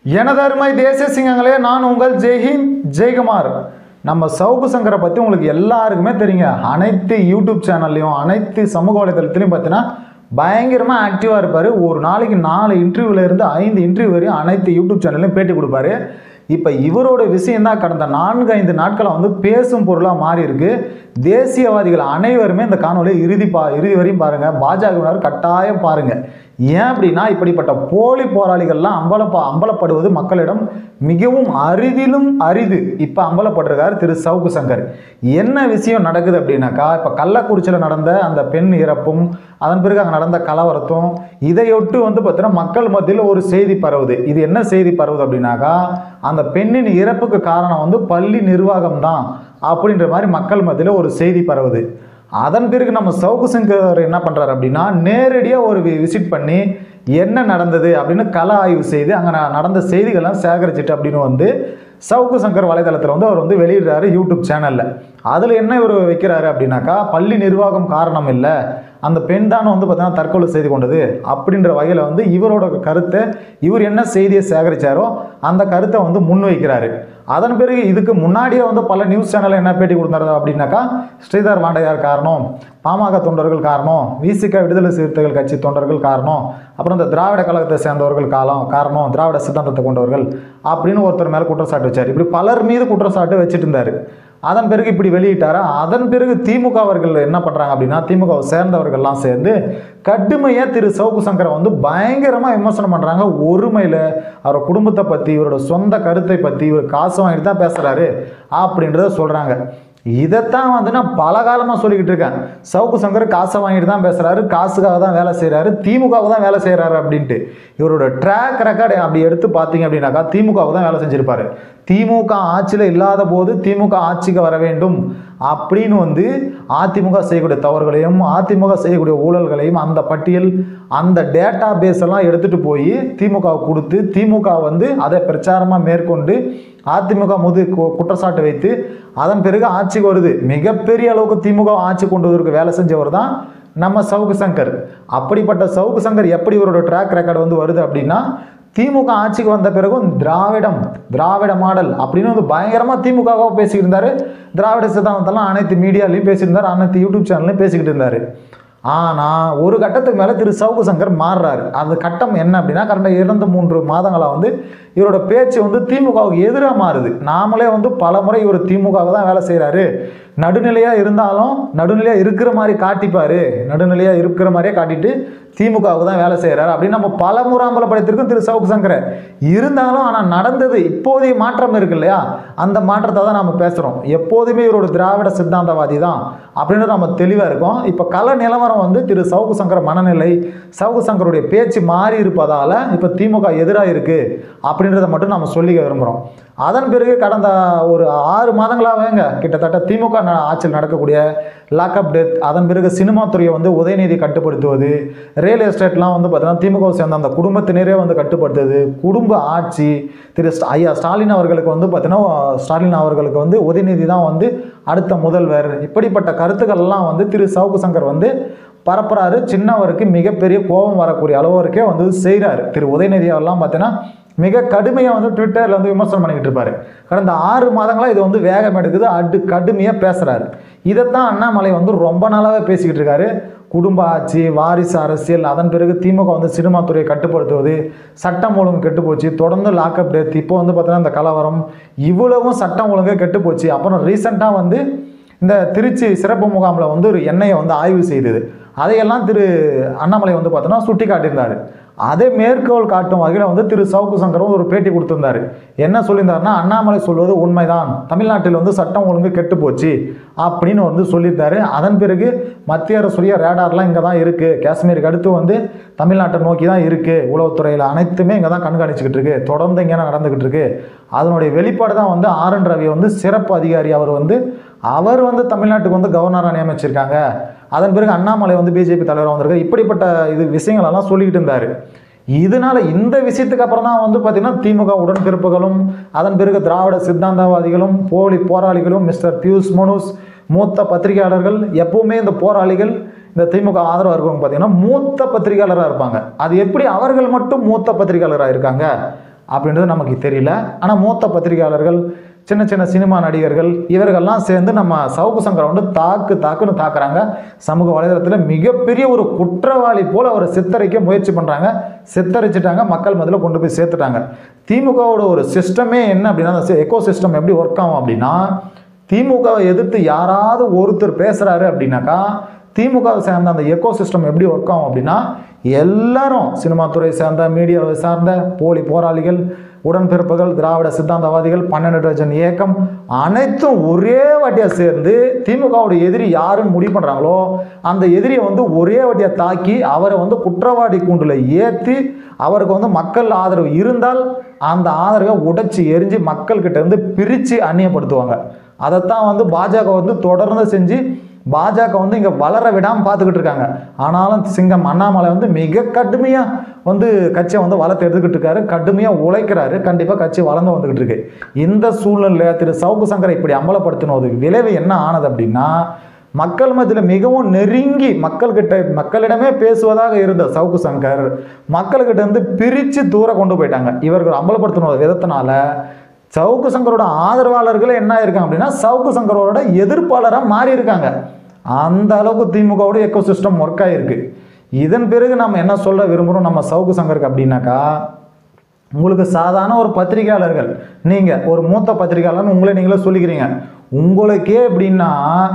எனது அருமை தேசிய சிங்கங்களே நான் உங்கள் ஜெய்ஹிந்த் ஜெயக்குமார் நம்ம சவுக்கு சங்கரை பற்றி உங்களுக்கு எல்லாருக்குமே தெரியுங்க அனைத்து யூடியூப் சேனல்லையும் அனைத்து சமூக வலைதளத்துலையும் பார்த்தீங்கன்னா பயங்கரமாக ஆக்டிவாக இருப்பார் ஒரு நாளைக்கு நாலு இன்டர்வியூல இருந்து ஐந்து இன்டர்வியூ வரையும் அனைத்து யூடியூப் சேனல்லையும் பேட்டி கொடுப்பாரு இப்போ இவரோட விஷயம் தான் கடந்த நான்கு ஐந்து நாட்களாக வந்து பேசும் பொருளாக மாறி இருக்கு தேசியவாதிகள் அனைவருமே இந்த காணொலியை இறுதி பா இறுதி வரையும் பாருங்கள் பாஜகவினர் கட்டாயம் பாருங்கள் ஏன் அப்படின்னா இப்படிப்பட்ட போலி போராளிகள்லாம் அம்பலப்பா அம்பலப்படுவது மக்களிடம் மிகவும் அரிதிலும் அரிது இப்போ அம்பலப்படுறார் திரு சவுக்கு சங்கர் என்ன விஷயம் நடக்குது அப்படின்னாக்கா இப்போ கள்ளக்குறிச்சியில் நடந்த அந்த பெண் இறப்பும் அதன் பிறகு அங்கே நடந்த கலவரத்தும் இதையொட்டு வந்து பார்த்தீங்கன்னா மக்கள் மத்தியில் ஒரு செய்தி பரவுது இது என்ன செய்தி பரவுது அப்படின்னாக்கா அந்த பெண்ணின் இறப்புக்கு காரணம் வந்து பள்ளி நிர்வாகம் தான் அப்படின்ற மாதிரி மக்கள் மத்தியில் ஒரு செய்தி பரவுது அதன் பிறகு நம்ம சவுக்கு சங்கர் என்ன பண்ணுறாரு அப்படின்னா நேரடியாக ஒரு விசிட் பண்ணி என்ன நடந்தது அப்படின்னு கள ஆய்வு செய்து அங்கே நடந்த செய்திகள்லாம் சேகரிச்சிட்டு அப்படின்னு வந்து சவுக்கு சங்கர் வலைதளத்தில் வந்து அவர் வந்து வெளியிடுறாரு யூடியூப் சேனலில் அதில் என்ன இவர் வைக்கிறாரு அப்படின்னாக்கா பள்ளி நிர்வாகம் காரணம் இல்லை அந்த பெண் தான் வந்து பார்த்தீங்கன்னா தற்கொலை செய்து கொண்டது அப்படின்ற வகையில் வந்து இவரோட கருத்தை இவர் என்ன செய்தியை சேகரித்தாரோ அந்த கருத்தை வந்து முன்வைக்கிறாரு அதன் பிறகு இதுக்கு முன்னாடியே வந்து பல நியூஸ் சேனலில் என்ன பேட்டி கொடுத்தாரு அப்படின்னாக்கா ஸ்ரீதர் வாண்டையார் காரணம் பாமக தொண்டர்கள் காரணம் விசிக விடுதலை சிறுத்தைகள் கட்சி தொண்டர்கள் காரணம் அப்புறம் இந்த திராவிட கழகத்தை சேர்ந்தவர்கள் காலம் காரணம் திராவிட சித்தாந்தத்தை கொண்டவர்கள் அப்படின்னு ஒருத்தர் மேலே குற்றச்சாட்டு வச்சார் இப்படி பலர் மீது குற்றச்சாட்டு வச்சுட்டு இருந்தார் அதன் பிறகு இப்படி வெளியிட்டாரா அதன் பிறகு திமுக அவர்கள் என்ன பண்ணுறாங்க அப்படின்னா திமுகவை சேர்ந்தவர்கள்லாம் சேர்ந்து கடுமையாக திரு சவுக்கு சங்கரை வந்து பயங்கரமாக விமர்சனம் பண்ணுறாங்க ஒருமையில் அவர் குடும்பத்தை பற்றி இவரோட சொந்த கருத்தை பற்றி இவர் காசு வாங்கிட்டு தான் பேசுகிறாரு அப்படின்றத சொல்கிறாங்க இதைத்தான் வந்து நான் பல காலமாக சொல்லிக்கிட்டு இருக்கேன் சவுக்கு சங்கர் காசை வாங்கிட்டு தான் பேசுகிறாரு காசுக்காக தான் வேலை செய்கிறாரு திமுகவுக்கு தான் வேலை செய்கிறாரு அப்படின்ட்டு இவரோட ட்ராக் ரெக்கார்டு அப்படி எடுத்து பார்த்தீங்க அப்படின்னாக்கா திமுகவுக்கு தான் வேலை செஞ்சிருப்பாரு திமுக ஆட்சியில் இல்லாத போது திமுக ஆட்சிக்கு வர வேண்டும் அப்படின்னு வந்து அதிமுக செய்யக்கூடிய தவறுகளையும் அதிமுக செய்யக்கூடிய ஊழல்களையும் அந்த பட்டியல் அந்த டேட்டா பேஸ் எல்லாம் எடுத்துகிட்டு போய் திமுக கொடுத்து திமுக வந்து அதை பிரச்சாரமாக மேற்கொண்டு அதிமுக முது கு- குற்றச்சாட்டு வைத்து அதன் பிறகு ஆட்சிக்கு வருது மிகப்பெரிய அளவுக்கு திமுக ஆட்சி கொண்டு வருவதற்கு வேலை செஞ்சவர் தான் நம்ம சவுக்கு சங்கர் அப்படிப்பட்ட சவுக்கு சங்கர் எப்படி இவரோட ட்ராக் ரெக்கார்டு வந்து வருது அப்படின்னா திமுக ஆட்சிக்கு வந்த பிறகும் திராவிடம் திராவிட மாடல் அப்படின்னு வந்து பயங்கரமாக திமுகவாக பேசிக்கிட்டு இருந்தார் திராவிட சித்தாந்தத்தெல்லாம் அனைத்து மீடியாலையும் பேசியிருந்தார் அனைத்து யூடியூப் சேனல்லையும் பேசிக்கிட்டு இருந்தார் ஆனால் ஒரு கட்டத்துக்கு மேலே திரு சவுக்கு சங்கர் மாறுறாரு அந்த கட்டம் என்ன அப்படின்னா கரெக்டாக இரண்டு மூன்று மாதங்களாக வந்து இவரோட பேச்சு வந்து திமுகவுக்கு எதிராக மாறுது நாமளே வந்து பல முறை இவர் திமுகவுக்கு தான் வேலை செய்கிறாரு நடுநிலையாக இருந்தாலும் நடுநிலையாக இருக்கிற மாதிரி காட்டிப்பார் நடுநிலையாக இருக்கிற மாதிரியே காட்டிட்டு திமுகவுக்கு தான் வேலை செய்கிறாரு அப்படின்னு நம்ம பல முறை அம்பலப்படுத்திருக்கோம் திரு சவுக்கு சங்கரை இருந்தாலும் ஆனால் நடந்தது இப்போதைய மாற்றம் இருக்கு இல்லையா அந்த மாற்றத்தை தான் நம்ம பேசுகிறோம் எப்போதுமே இவரோட திராவிட சித்தாந்தவாதி தான் அப்படின்னு நம்ம தெளிவாக இருக்கோம் இப்போ கல நிலவரம் வந்து திரு சவுக்கு சங்கர மனநிலை சவுக்கு சங்கருடைய பேச்சு மாறி இருப்பதால் இப்போ திமுக எதிராக இருக்குது அப்படின்றத மட்டும் நம்ம சொல்லிக்க விரும்புகிறோம் அதன் பிறகு கடந்த ஒரு ஆறு மாதங்களாகவேங்க கிட்டத்தட்ட திமுக ந- ஆட்சியில் நடக்கக்கூடிய லாக்அப் டெத் அதன் பிறகு சினிமா துறையை வந்து உதயநிதி கட்டுப்படுத்துவது ரியல் எஸ்டேட்லாம் வந்து பார்த்தீங்கன்னா திமுக சேர்ந்த அந்த குடும்பத்தினரே வந்து கட்டுப்படுத்துவது குடும்ப ஆட்சி திரு ஸ்டா- ஐயா ஸ்டாலின் அவர்களுக்கு வந்து பார்த்தீங்கன்னா ஸ்டாலின் அவர்களுக்கு வந்து உதயநிதி தான் வந்து அடுத்த முதல்வர் இப்படிப்பட்ட கருத்துக்கள் எல்லாம் வந்து திரு சவுக்கு சங்கர் வந்து பரப்புறாரு சின்னவருக்கு மிகப்பெரிய கோபம் வரக்கூடிய அளவு வரைக்கும் வந்து செய்கிறாரு திரு உதயநிதி அவர்லாம் பார்த்தீங்கன்னா மிக கடுமையாக வந்து ட்விட்டரில் வந்து விமர்சனம் பண்ணிக்கிட்டு இருப்பாரு கடந்த ஆறு மாதங்களாக இது வந்து வேகம் எடுக்குது அடு கடுமையாக பேசுகிறாரு இதைத்தான் அண்ணாமலை வந்து ரொம்ப நாளாகவே பேசிக்கிட்டு இருக்காரு குடும்ப ஆட்சி வாரிசு அரசியல் அதன் பிறகு திமுக வந்து சினிமா துறையை கட்டுப்படுத்துவது சட்டம் ஒழுங்கு கெட்டு போச்சு தொடர்ந்து லாக்அப் டெத் இப்போ வந்து பார்த்தீங்கன்னா இந்த கலவரம் இவ்வளவும் சட்டம் ஒழுங்கு கெட்டு போச்சு அப்புறம் ரீசெண்டாக வந்து இந்த திருச்சி சிறப்பு முகாமில் வந்து ஒரு எண்ணெயை வந்து ஆய்வு செய்தது அதையெல்லாம் திரு அண்ணாமலை வந்து பார்த்தோன்னா சுட்டி காட்டியிருந்தார் அதே மேற்கோள் காட்டும் வகையில் வந்து திரு சவுக்கு சங்கரும் ஒரு பேட்டி கொடுத்திருந்தாரு என்ன சொல்லியிருந்தாருன்னா அண்ணாமலை சொல்வது உண்மைதான் தமிழ்நாட்டில் வந்து சட்டம் ஒழுங்கு கெட்டு போச்சு அப்படின்னு வந்து சொல்லியிருந்தாரு அதன் பிறகு மத்திய அரசுடைய ரேடார்லாம் இங்கே தான் இருக்குது காஷ்மீருக்கு அடுத்து வந்து தமிழ்நாட்டை நோக்கி தான் இருக்குது உளவுத்துறையில் அனைத்துமே இங்கே தான் கண்காணிச்சுக்கிட்டு இருக்கு தொடர்ந்து இங்கே நடந்துக்கிட்டு இருக்கு அதனுடைய வெளிப்பாடு தான் வந்து ஆர் என் ரவி வந்து சிறப்பு அதிகாரி அவர் வந்து அவர் வந்து தமிழ்நாட்டுக்கு வந்து கவர்னராக நியமிச்சிருக்காங்க அதன் பிறகு அண்ணாமலை வந்து பிஜேபி தலைவராக வந்திருக்காரு இப்படிப்பட்ட இது விஷயங்கள் எல்லாம் சொல்லிக்கிட்டு இருந்தார் இதனால இந்த விஷயத்துக்கு அப்புறம் தான் வந்து பார்த்தீங்கன்னா திமுக உடன்பிறப்புகளும் அதன் பிறகு திராவிட சித்தாந்தவாதிகளும் போலி போராளிகளும் மிஸ்டர் பியூஷ் மனுஸ் மூத்த பத்திரிகையாளர்கள் எப்பவுமே இந்த போராளிகள் இந்த திமுக ஆதரவாக இருக்கவங்க பார்த்தீங்கன்னா மூத்த பத்திரிகையாளராக இருப்பாங்க அது எப்படி அவர்கள் மட்டும் மூத்த பத்திரிகையாளராக இருக்காங்க அப்படின்றது நமக்கு தெரியல ஆனால் மூத்த பத்திரிகையாளர்கள் சின்ன சின்ன சினிமா நடிகர்கள் இவர்கள்லாம் சேர்ந்து நம்ம சவுக்கு சங்கரை வந்து தாக்கு தாக்குன்னு தாக்குறாங்க சமூக வலைதளத்தில் மிகப்பெரிய ஒரு குற்றவாளி போல் அவரை சித்தரிக்க முயற்சி பண்ணுறாங்க சித்தரிச்சிட்டாங்க மக்கள் மத்தியில் கொண்டு போய் சேர்த்துட்டாங்க திமுகவோட ஒரு சிஸ்டமே என்ன அப்படின்னா அந்த எக்கோ சிஸ்டம் எப்படி ஒர்க் ஆகும் அப்படின்னா திமுகவை எதிர்த்து யாராவது ஒருத்தர் பேசுகிறாரு அப்படின்னாக்கா திமுகவை சேர்ந்த அந்த எக்கோ சிஸ்டம் எப்படி ஒர்க் ஆகும் அப்படின்னா எல்லாரும் சினிமா துறை சார்ந்த மீடியாவை சார்ந்த போலி போராளிகள் உடன்பிறப்புகள் திராவிட சித்தாந்தவாதிகள் பன்னெண்டு டஜன் இயக்கம் அனைத்தும் ஒரே வாட்டியாக சேர்ந்து திமுகவோட எதிரி யாருன்னு முடிவு பண்ணுறாங்களோ அந்த எதிரியை வந்து ஒரே வாட்டியாக தாக்கி அவரை வந்து குற்றவாளி கூண்டில் ஏற்றி அவருக்கு வந்து மக்கள் ஆதரவு இருந்தால் அந்த ஆதரவை உடைச்சி எரிஞ்சு மக்கள்கிட்ட இருந்து பிரித்து அந்நியப்படுத்துவாங்க அதைத்தான் வந்து பாஜக வந்து தொடர்ந்து செஞ்சு பாஜக வந்து இங்கே வளர விடாமல் பார்த்துக்கிட்டு இருக்காங்க ஆனாலும் சிங்கம் அண்ணாமலை வந்து மிக கடுமையாக வந்து கட்சியை வந்து வளர்த்து எடுத்துக்கிட்டு இருக்காரு கடுமையாக உழைக்கிறாரு கண்டிப்பாக கட்சி வளர்ந்து வந்துக்கிட்டு இருக்கு இந்த சூழ்நிலையில் திரு சவுக்கு சங்கரை இப்படி அமலப்படுத்தினது விளைவு என்ன ஆனது அப்படின்னா மக்கள் மத்தியில் மிகவும் நெருங்கி மக்கள்கிட்ட மக்களிடமே பேசுவதாக இருந்த சவுக்கு சங்கர் மக்கள்கிட்ட இருந்து பிரித்து தூரம் கொண்டு போயிட்டாங்க இவர்கள் அமலப்படுத்தின விதத்தினால சவுக்கு சங்கரோட ஆதரவாளர்களே என்ன ஆயிருக்காங்க அப்படின்னா சவுக்கு சங்கரோட எதிர்ப்பாளராக மாறி இருக்காங்க அந்த அளவுக்கு திமுகவோட எக்கோ சிஸ்டம் ஒர்க் ஆகிருக்கு இதன் பிறகு நம்ம என்ன சொல்ல விரும்புகிறோம் நம்ம சவுக்கு சங்கருக்கு அப்படின்னாக்கா உங்களுக்கு சாதாரண ஒரு பத்திரிகையாளர்கள் நீங்கள் ஒரு மூத்த பத்திரிகையாளர்னு உங்களை நீங்களே சொல்லிக்கிறீங்க உங்களுக்கே எப்படின்னா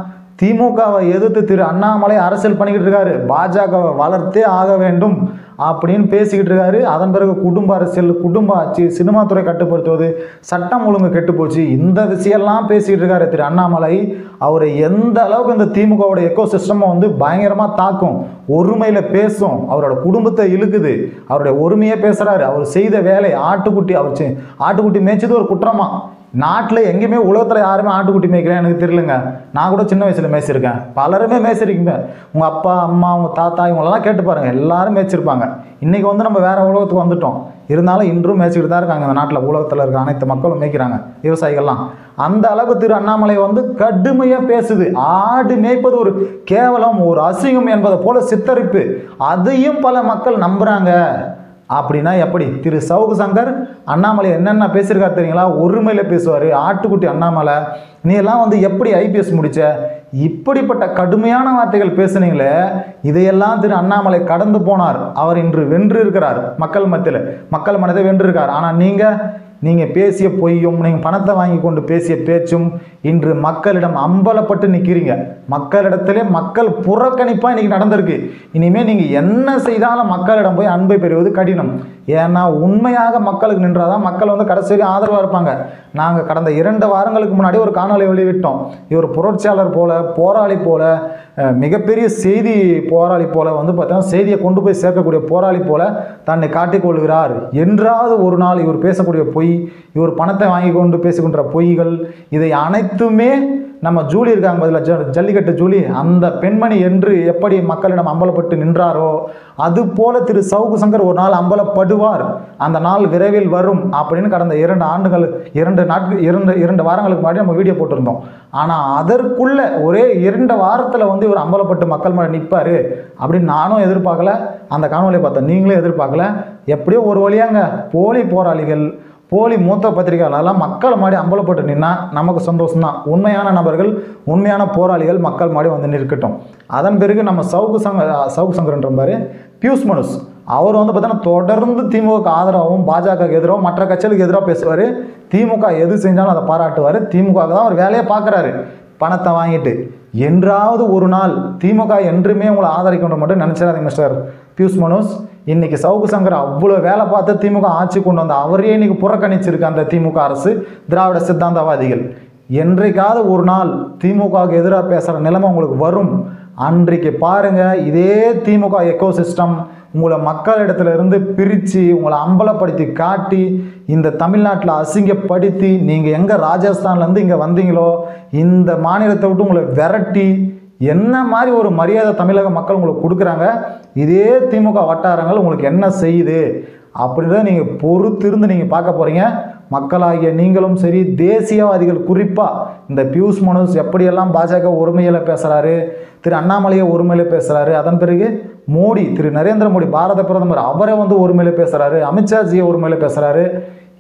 திமுகவை எதிர்த்து திரு அண்ணாமலை அரசியல் பண்ணிக்கிட்டு இருக்காரு பாஜகவை வளர்த்தே ஆக வேண்டும் அப்படின்னு பேசிக்கிட்டு இருக்காரு அதன் பிறகு குடும்ப அரசியல் குடும்ப ஆட்சி சினிமா துறை கட்டுப்படுத்துவது சட்டம் ஒழுங்கு கெட்டு போச்சு இந்த விஷயம்லாம் பேசிக்கிட்டு இருக்காரு திரு அண்ணாமலை அவரை எந்த அளவுக்கு இந்த திமுகவோட எக்கோ சிஸ்டமை வந்து பயங்கரமாக தாக்கும் ஒருமையில் பேசும் அவரோட குடும்பத்தை இழுக்குது அவருடைய ஒருமையே பேசுகிறாரு அவர் செய்த வேலை ஆட்டுக்குட்டி அவர் செ- ஆட்டுக்குட்டி மேய்ச்சது ஒரு குற்றமா நாட்டில் எங்கேயுமே உலகத்தில் யாருமே ஆட்டுக்குட்டி மேய்க்கிறேன் எனக்கு தெரியலங்க நான் கூட சின்ன வயசில் மேய்ச்சிருக்கேன் பலருமே மேய்ச்சிருக்கீங்க உங்கள் அப்பா அம்மா உங்கள் தாத்தா இவங்களெல்லாம் கேட்டு பாருங்கள் எல்லாரும் மேய்ச்சிருப்பாங்க இன்றைக்கி வந்து நம்ம வேறு உலகத்துக்கு வந்துட்டோம் இருந்தாலும் இன்றும் மேய்ச்சிக்கிட்டு தான் இருக்காங்க இந்த நாட்டில் உலகத்தில் இருக்க அனைத்து மக்களும் மேய்க்கிறாங்க விவசாயிகள்லாம் அந்த அளவுக்கு திரு அண்ணாமலை வந்து கடுமையாக பேசுது ஆடு மேய்ப்பது ஒரு கேவலம் ஒரு அசிங்கம் என்பதை போல சித்தரிப்பு அதையும் பல மக்கள் நம்புகிறாங்க அப்படின்னா எப்படி திரு சவுகு சங்கர் அண்ணாமலை என்னென்ன பேசியிருக்காரு தெரியுங்களா ஒருமையில் பேசுவார் ஆட்டுக்குட்டி அண்ணாமலை நீ எல்லாம் வந்து எப்படி ஐபிஎஸ் முடிச்ச இப்படிப்பட்ட கடுமையான வார்த்தைகள் பேசுனீங்களே இதையெல்லாம் திரு அண்ணாமலை கடந்து போனார் அவர் இன்று வென்று இருக்கிறார் மக்கள் மத்தியில் மக்கள் மனதை வென்றிருக்கார் ஆனால் நீங்கள் நீங்கள் பேசிய பொய்யும் நீங்கள் பணத்தை வாங்கி கொண்டு பேசிய பேச்சும் இன்று மக்களிடம் அம்பலப்பட்டு நிற்கிறீங்க மக்களிடத்திலே மக்கள் புறக்கணிப்பாக இன்னைக்கு நடந்திருக்கு இனிமேல் நீங்கள் என்ன செய்தாலும் மக்களிடம் போய் அன்பை பெறுவது கடினம் ஏன்னா உண்மையாக மக்களுக்கு நின்றாதான் மக்கள் வந்து கடைசி வரையும் ஆதரவாக இருப்பாங்க நாங்கள் கடந்த இரண்டு வாரங்களுக்கு முன்னாடி ஒரு காணொளி வெளியிட்டோம் இவர் புரட்சியாளர் போல போராளி போல அஹ், மிகப்பெரிய செய்தி போராளி போல வந்து பார்த்தீங்கன்னா செய்தியை கொண்டு போய் சேர்க்கக்கூடிய போராளி போல தன்னை காட்டிக்கொள்கிறார் என்றாவது ஒரு நாள் இவர் பேசக்கூடிய பொய் இவர் பணத்தை வாங்கி கொண்டு பேசுகின்ற பொய்கள் இதை அனைத்துமே நம்ம ஜூலி இருக்காங்க பதில் ஜ ஜல்லிக்கட்டு ஜூலி அந்த பெண்மணி என்று எப்படி மக்களிடம் அம்பலப்பட்டு நின்றாரோ அது போல திரு சவுகு சங்கர் ஒரு நாள் அம்பலப்படுவார் அந்த நாள் விரைவில் வரும் அப்படின்னு கடந்த இரண்டு ஆண்டுகள் இரண்டு நாட்கள் இரண்டு இரண்டு வாரங்களுக்கு முன்னாடி நம்ம வீடியோ போட்டிருந்தோம் ஆனால் அதற்குள்ள ஒரே இரண்டு வாரத்தில் வந்து இவர் அம்பலப்பட்டு மக்கள் மேலே நிற்பார் அப்படின்னு நானும் எதிர்பார்க்கல அந்த காணொலியை பார்த்தேன் நீங்களும் எதிர்பார்க்கல எப்படியோ ஒரு வழியாங்க போலி போராளிகள் போலி மூத்த பத்திரிகையாளர்லாம் மக்கள் மாடி அம்பலப்பட்டு நின்னா நமக்கு சந்தோஷம்தான் உண்மையான நபர்கள் உண்மையான போராளிகள் மக்கள் மாடி வந்து நிற்கட்டும் அதன் பிறகு நம்ம சவுக்கு சங்க சவுக்கு சங்கரன்ற பாரு பியூஸ் மனுஸ் அவர் வந்து பார்த்தீங்கன்னா தொடர்ந்து திமுக ஆதரவாகவும் பாஜகவுக்கு எதிராகவும் மற்ற கட்சிகளுக்கு எதிராக பேசுவார் திமுக எது செஞ்சாலும் அதை பாராட்டுவார் திமுக தான் அவர் வேலையை பார்க்குறாரு பணத்தை வாங்கிட்டு என்றாவது ஒரு நாள் திமுக என்றுமே உங்களை ஆதரிக்கணும் மட்டும் நினச்சிடாதீங்க மிஸ்டர் பியூஸ் மனோஸ் இன்னைக்கு சவுக்கு சங்கர் அவ்வளோ வேலை பார்த்து திமுக ஆட்சி கொண்டு வந்த அவரையே இன்னைக்கு புறக்கணிச்சிருக்கு அந்த திமுக அரசு திராவிட சித்தாந்தவாதிகள் என்றைக்காவது ஒரு நாள் திமுகவுக்கு எதிராக பேசுகிற நிலைமை உங்களுக்கு வரும் அன்றைக்கு பாருங்க இதே திமுக எக்கோ சிஸ்டம் உங்களை மக்களிடத்துல இருந்து பிரித்து உங்களை அம்பலப்படுத்தி காட்டி இந்த தமிழ்நாட்டில் அசிங்கப்படுத்தி நீங்கள் எங்கே ராஜஸ்தான்லேருந்து இங்கே வந்தீங்களோ இந்த மாநிலத்தை விட்டு உங்களை விரட்டி என்ன மாதிரி ஒரு மரியாதை தமிழக மக்கள் உங்களுக்கு கொடுக்குறாங்க இதே திமுக வட்டாரங்கள் உங்களுக்கு என்ன செய்யுது அப்படின்றத நீங்கள் பொறுத்திருந்து நீங்கள் பார்க்க போகிறீங்க மக்களாகிய நீங்களும் சரி தேசியவாதிகள் குறிப்பாக இந்த பியூஷ் மனோஜ் எப்படியெல்லாம் பாஜக ஒருமையில் பேசுகிறாரு திரு அண்ணாமலையை ஒருமையில் பேசுகிறாரு அதன் பிறகு மோடி திரு நரேந்திர மோடி பாரத பிரதமர் அவரை வந்து ஒருமையில் பேசுகிறாரு அமித்ஷாஜியை ஒருமையில் பேசுகிறாரு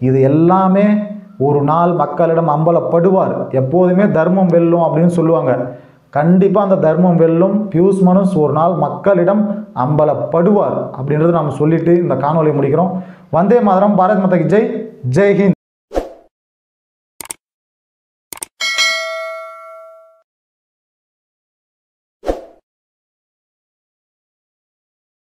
இது எல்லாமே ஒரு நாள் மக்களிடம் அம்பலப்படுவார் எப்போதுமே தர்மம் வெல்லும் அப்படின்னு சொல்லுவாங்க கண்டிப்பாக அந்த தர்மம் வெல்லும் பியூஸ் மனுஸ் ஒரு நாள் மக்களிடம் அம்பலப்படுவார் அப்படின்றத நம்ம சொல்லிட்டு இந்த காணொலியை முடிக்கிறோம் வந்தே மாதரம் பாரத் மாதா கி ஜெய் ஜெய் ஹிந்த்